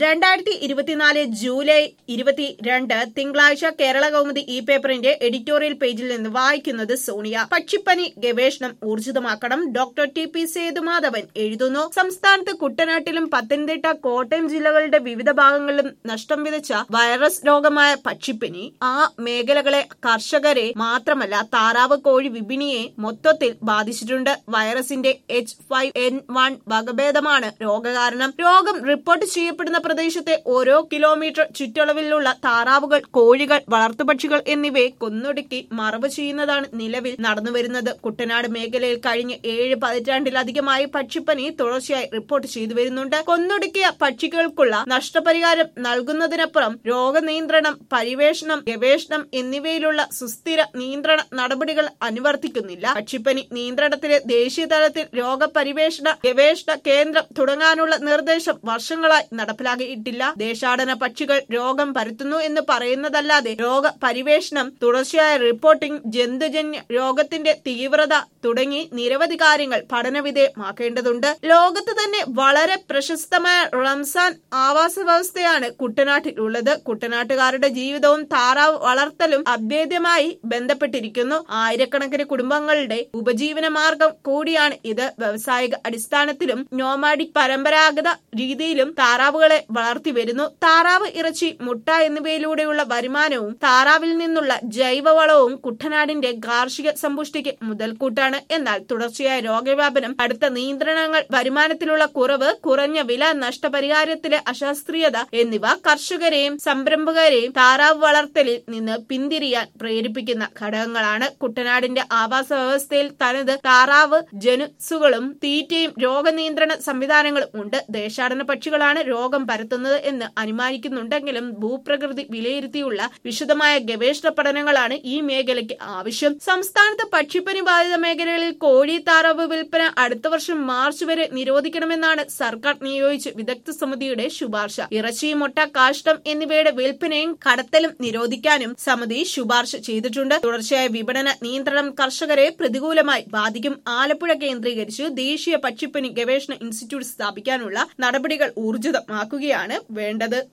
രണ്ടായിരത്തി ഇരുപത്തിനാല് ജൂലൈ ഇരുപത്തിരണ്ട് തിങ്കളാഴ്ച കേരള കൗമുദി ഈ പേപ്പറിന്റെ എഡിറ്റോറിയൽ പേജിൽ നിന്ന് വായിക്കുന്നത് സോണിയ പക്ഷിപ്പനി ഗവേഷണം ഊർജിതമാക്കണം ഡോക്ടർ ടി പി സേതുമാധവൻ എഴുതുന്നു സംസ്ഥാനത്ത് കുട്ടനാട്ടിലും പത്തനംതിട്ട കോട്ടയം ജില്ലകളുടെ വിവിധ ഭാഗങ്ങളിലും നഷ്ടം വിതച്ച വൈറസ് രോഗമായ പക്ഷിപ്പനി ആ മേഖലകളെ കർഷകരെ മാത്രമല്ല താറാവ് കോഴി വിപണിയെ മൊത്തത്തിൽ ബാധിച്ചിട്ടുണ്ട് വൈറസിന്റെ എച്ച് ഫൈവ് എൻ വൺ വകഭേദമാണ് രോഗകാരണം രോഗം റിപ്പോർട്ട് ചെയ്യപ്പെടുന്ന പ്രദേശത്തെ ഓരോ കിലോമീറ്റർ ചുറ്റളവിലുള്ള താറാവുകൾ കോഴികൾ വളർത്തുപക്ഷികൾ എന്നിവയെ കൊന്നൊടുക്കി മറവ് ചെയ്യുന്നതാണ് നിലവിൽ നടന്നുവരുന്നത് കുട്ടനാട് മേഖലയിൽ കഴിഞ്ഞ ഏഴ് പതിറ്റാണ്ടിലധികമായി പക്ഷിപ്പനി തുടർച്ചയായി റിപ്പോർട്ട് ചെയ്തു വരുന്നുണ്ട് കൊന്നൊടുക്കിയ പക്ഷികൾക്കുള്ള നഷ്ടപരിഹാരം നൽകുന്നതിനപ്പുറം രോഗനിയന്ത്രണം പരിവേഷണം ഗവേഷണം എന്നിവയിലുള്ള സുസ്ഥിര നിയന്ത്രണ നടപടികൾ അനുവർത്തിക്കുന്നില്ല പക്ഷിപ്പനി നിയന്ത്രണത്തിന് ദേശീയ തലത്തിൽ രോഗപരിവേഷണ ഗവേഷണ കേന്ദ്രം തുടങ്ങാനുള്ള നിർദ്ദേശം വർഷങ്ങളായി നടപ്പിലാക്കിയിട്ടില്ല ദേശാടന പക്ഷികൾ രോഗം പരത്തുന്നു എന്ന് പറയുന്നതല്ലാതെ രോഗ പരിവേഷണം തുടർച്ചയായ റിപ്പോർട്ടിംഗ് ജന്തുജന്യ രോഗത്തിന്റെ തീവ്രത തുടങ്ങി നിരവധി കാര്യങ്ങൾ പഠനവിധേയമാക്കേണ്ടതുണ്ട് ലോകത്ത് തന്നെ വളരെ പ്രശസ്തമായ റംസാൻ ആവാസ വ്യവസ്ഥയാണ് കുട്ടനാട്ടിൽ ഉള്ളത് കുട്ടനാട്ടുകാരുടെ ജീവിതവും താറാവ് വളർത്തലും അഭേദ്യമായി ബന്ധപ്പെട്ടിരിക്കുന്നു ആയിരക്കണക്കിന് കുടുംബങ്ങളുടെ ഉപജീവന മാർഗം കൂടിയാണ് ഇത് വ്യവസായിക അടിസ്ഥാനത്തിലും നോമാഡിക് പരമ്പരാഗത രീതിയിലും താറാവുകളെ വളർത്തി വരുന്നു താറാവ് ഇറച്ചി മുട്ട എന്നിവയിലൂടെയുള്ള വരുമാനവും താറാവിൽ നിന്നുള്ള ജൈവവളവും കുട്ടനാടിന്റെ കാർഷിക സമ്പുഷ്ടിക്ക് മുതൽക്കൂട്ടാണ് എന്നാൽ തുടർച്ചയായ രോഗവ്യാപനം അടുത്ത നിയന്ത്രണങ്ങൾ വരുമാനത്തിലുള്ള കുറവ് കുറഞ്ഞ വില നഷ്ടപരിഹാരത്തിലെ അശാസ്ത്രീയത എന്നിവ കർഷകരെയും സംരംഭകരെയും താറാവ് വളർത്തലിൽ നിന്ന് പിന്തിരിയാൻ പ്രേരിപ്പിക്കുന്ന ഘടകങ്ങളാണ് കുട്ടനാടിന്റെ ആവാസ വ്യവസ്ഥയിൽ തനത് താറാവ് ജനുസുകളും തീറ്റയും രോഗനിയന്ത്രണ സംവിധാനങ്ങളും ഉണ്ട് ദേശാടന പക്ഷികളാണ് രോഗം പരത്തുന്നത് എന്ന് അനുമാനിക്കുന്നുണ്ടെങ്കിലും ഭൂപ്രകൃതി വിലയിരുത്തിയുള്ള വിശദമായ ഗവേഷണ പഠനങ്ങളാണ് ഈ മേഖലയ്ക്ക് ആവശ്യം സംസ്ഥാനത്ത് പക്ഷിപ്പനി ബാധിത മേഖലകളിൽ കോഴി താറാവ് വിൽപ്പന അടുത്ത വർഷം മാർച്ച് വരെ നിരോധിക്കണമെന്നാണ് സർക്കാർ നിയോഗിച്ച വിദഗ്ധ സമിതിയുടെ ശുപാർശ ഇറച്ചി മുട്ട കാഷ്ടം എന്നിവയുടെ വിൽപ്പനയും കടത്തലും നിരോധിക്കാനും സമിതി ശുപാർശ ചെയ്തിട്ടുണ്ട് തുടർച്ചയായ വിപണന നിയന്ത്രണം കർഷകരെ പ്രതികൂലമായി ബാധിക്കും ആലപ്പുഴ കേന്ദ്രീകരിച്ച് ദേശീയ പക്ഷിപ്പനി ഗവേഷണ ഇൻസ്റ്റിറ്റ്യൂട്ട് സ്ഥാപിക്കാനുള്ള നടപടികൾ ഊർജിതമാക്കുകയാണ് വേണ്ടത്